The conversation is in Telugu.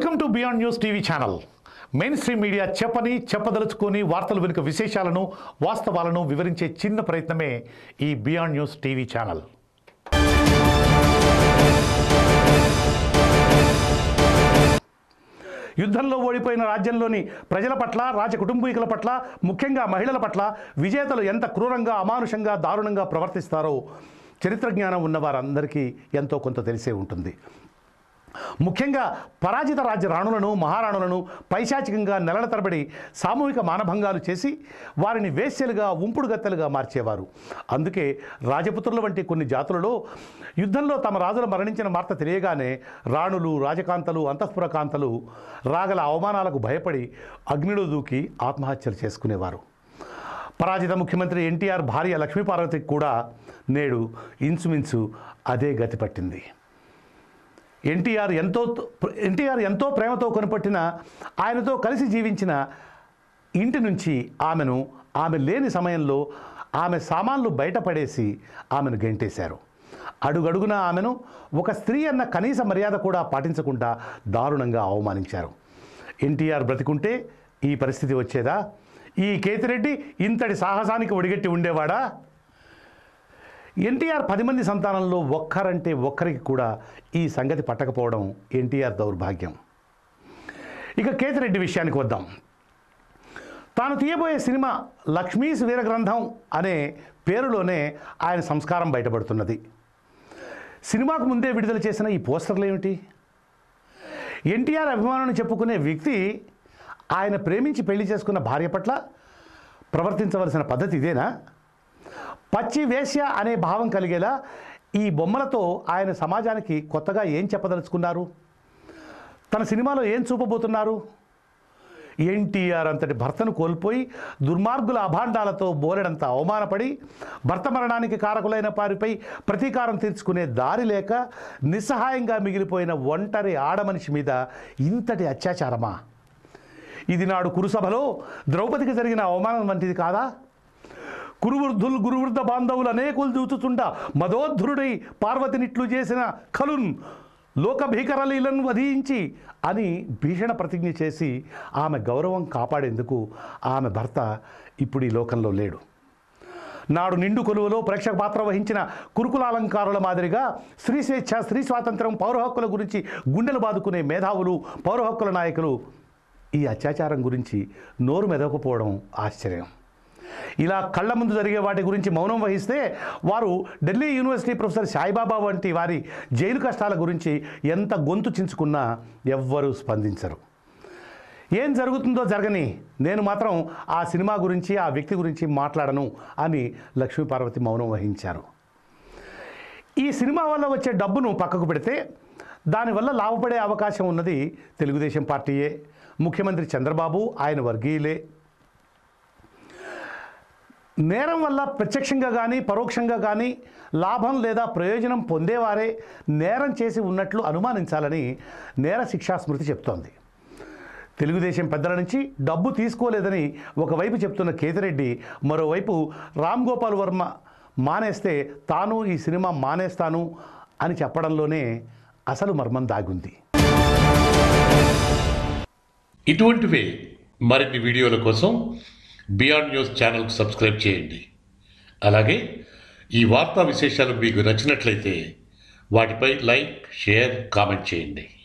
welcome to Beyond News TV channel mainstream media చెప్పని చెప్పదలుచుకొని వార్తల వెనుక విశేషాలను వాస్తవాలను వివరించే చిన్న ప్రయత్నమే ఈ బియాండ్ న్యూస్ టీవీ ఛానల్ యుద్ధంలో ఓడిపోయిన రాజ్యంలోని ప్రజల పట్ల రాజ కుటుంబీకుల పట్ల ముఖ్యంగా మహిళల పట్ల విజేతలు ఎంత క్రూరంగా అమానుషంగా దారుణంగా ప్రవర్తిస్తారో చరిత్ర జ్ఞానం ఉన్న వారందరికీ ఎంతో కొంత తెలిసే ఉంటుంది ముఖ్యంగా పరాజిత రాజ్య రాణులను మహారాణులను పైశాచికంగా నెలల తరబడి సామూహిక మానభంగాలు చేసి వారిని వేశ్యలుగా ఉంపుడు గత్తెలుగా మార్చేవారు అందుకే రాజపుత్రుల వంటి కొన్ని జాతులలో యుద్ధంలో తమ రాజులు మరణించిన వార్త తెలియగానే రాణులు రాజకాంతలు అంతఃపుర కాంతలు రాగల అవమానాలకు భయపడి అగ్నిలో దూకి ఆత్మహత్యలు చేసుకునేవారు పరాజిత ముఖ్యమంత్రి ఎన్టీఆర్ భార్య లక్ష్మీపార్వతికి కూడా నేడు ఇంచుమించు అదే గతి పట్టింది ఎన్టీఆర్ ఎంతో ఎన్టీఆర్ ఎంతో ప్రేమతో కొనిపట్టిన ఆయనతో కలిసి జీవించిన ఇంటి నుంచి ఆమెను ఆమె లేని సమయంలో ఆమె సామాన్లు బయటపడేసి ఆమెను గెంటేశారు అడుగడుగున ఆమెను ఒక స్త్రీ అన్న కనీస మర్యాద కూడా పాటించకుండా దారుణంగా అవమానించారు ఎన్టీఆర్ బ్రతికుంటే ఈ పరిస్థితి వచ్చేదా ఈ కేతిరెడ్డి ఇంతటి సాహసానికి ఒడిగట్టి ఉండేవాడా ఎన్టీఆర్ పది మంది సంతానంలో ఒక్కరంటే ఒక్కరికి కూడా ఈ సంగతి పట్టకపోవడం ఎన్టీఆర్ దౌర్భాగ్యం ఇక కేతిరెడ్డి విషయానికి వద్దాం తాను తీయబోయే సినిమా లక్ష్మీస్ వీరగ్రంథం అనే పేరులోనే ఆయన సంస్కారం బయటపడుతున్నది సినిమాకు ముందే విడుదల చేసిన ఈ పోస్టర్లు ఏమిటి ఎన్టీఆర్ అభిమానుని చెప్పుకునే వ్యక్తి ఆయన ప్రేమించి పెళ్లి చేసుకున్న భార్య పట్ల ప్రవర్తించవలసిన పద్ధతి ఇదేనా పచ్చి వేశ్య అనే భావం కలిగేలా ఈ బొమ్మలతో ఆయన సమాజానికి కొత్తగా ఏం చెప్పదలుచుకున్నారు తన సినిమాలో ఏం చూపబోతున్నారు ఎన్టీఆర్ అంతటి భర్తను కోల్పోయి దుర్మార్గుల అభాండాలతో బోలెడంత అవమానపడి భర్త మరణానికి కారకులైన వారిపై ప్రతీకారం తీర్చుకునే దారి లేక నిస్సహాయంగా మిగిలిపోయిన ఒంటరి ఆడమనిషి మీద ఇంతటి అత్యాచారమా ఇది నాడు కురుసభలో ద్రౌపదికి జరిగిన అవమానం వంటిది కాదా కురువృద్ధులు గురువృద్ధ బాంధవులు అనేకులు చూచుచుండ మదోద్ధురుడై పార్వతినిట్లు చేసిన కలున్ లోక భీకరలీలను వధించి అని భీషణ ప్రతిజ్ఞ చేసి ఆమె గౌరవం కాపాడేందుకు ఆమె భర్త ఇప్పుడు ఈ లోకంలో లేడు నాడు నిండు కొలువులో ప్రేక్షక పాత్ర వహించిన కురుకులాలంకారుల మాదిరిగా స్త్రీ స్వేచ్ఛ స్త్రీ స్వాతంత్రం పౌర హక్కుల గురించి గుండెలు బాదుకునే మేధావులు పౌర హక్కుల నాయకులు ఈ అత్యాచారం గురించి నోరు మెదకపోవడం ఆశ్చర్యం ఇలా కళ్ళ ముందు జరిగే వాటి గురించి మౌనం వహిస్తే వారు ఢిల్లీ యూనివర్సిటీ ప్రొఫెసర్ సాయిబాబా వంటి వారి జైలు కష్టాల గురించి ఎంత గొంతు చించుకున్నా ఎవ్వరూ స్పందించరు ఏం జరుగుతుందో జరగని నేను మాత్రం ఆ సినిమా గురించి ఆ వ్యక్తి గురించి మాట్లాడను అని లక్ష్మీపార్వతి మౌనం వహించారు ఈ సినిమా వల్ల వచ్చే డబ్బును పక్కకు పెడితే దానివల్ల లాభపడే అవకాశం ఉన్నది తెలుగుదేశం పార్టీయే ముఖ్యమంత్రి చంద్రబాబు ఆయన వర్గీయులే నేరం వల్ల ప్రత్యక్షంగా కానీ పరోక్షంగా కానీ లాభం లేదా ప్రయోజనం పొందేవారే నేరం చేసి ఉన్నట్లు అనుమానించాలని నేర శిక్షా స్మృతి చెప్తోంది తెలుగుదేశం పెద్దల నుంచి డబ్బు తీసుకోలేదని ఒకవైపు చెప్తున్న కేతిరెడ్డి మరోవైపు రామ్ గోపాల్ వర్మ మానేస్తే తాను ఈ సినిమా మానేస్తాను అని చెప్పడంలోనే అసలు మర్మం దాగుంది ఇటువంటివే మరిన్ని వీడియోల కోసం బియాండ్ న్యూస్ ఛానల్కు సబ్స్క్రైబ్ చేయండి అలాగే ఈ వార్తా విశేషాలు మీకు నచ్చినట్లయితే వాటిపై లైక్ షేర్ కామెంట్ చేయండి